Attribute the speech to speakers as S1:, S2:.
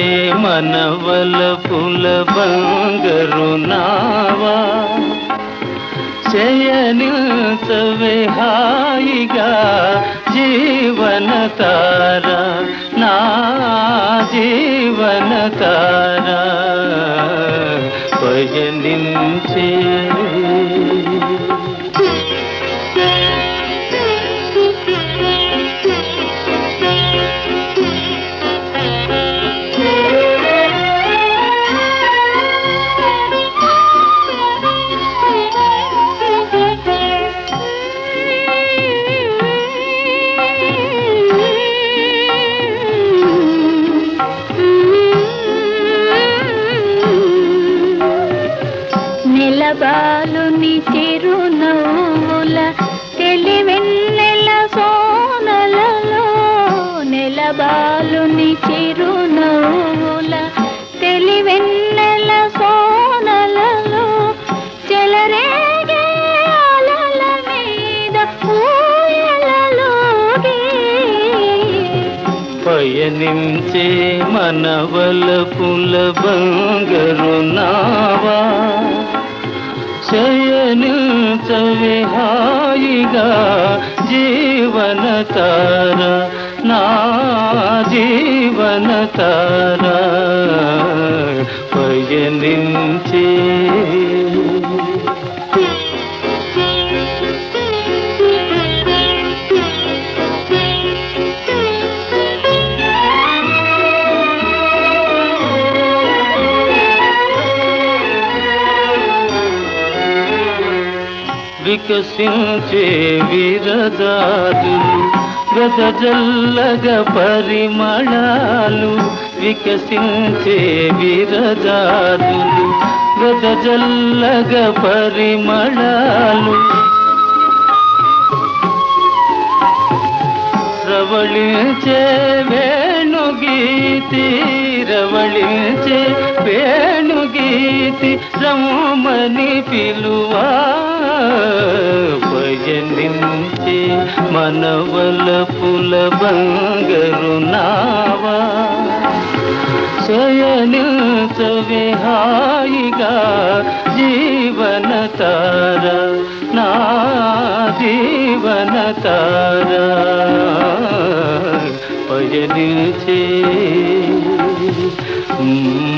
S1: మనవల పుల బంగరు నావా శయనిల్చవే హాయిగా జీవన తార నా జీవన తార పయనించే
S2: నెలబాలుని చిరునవ్వుల తెలివెన్నెల సోనలలో నెలబాలుని చిరునవ్వుల తెలివెన్నెల సోనలలో చెలరేగే అలల మీద ఊయలలోగే
S1: పయనించే మనవల పుల బంగరు నావా శయనిల్చవే హాయిగా జీవన తార నా జీవన తార పయనించే వికసించే విరదాదులు గదజల్లగ పరిమళాలు వికసించే విరదాదులు గదజల్లగ పరిమళాలు రవళించే వేణుగీతి రవళించే వేణుగీతి రమణి పిలువా భజనించే మనవల పుల బంగరు నావా శయనిల్చవే హాయిగా జీవన తార నా జీవన తార పయనించే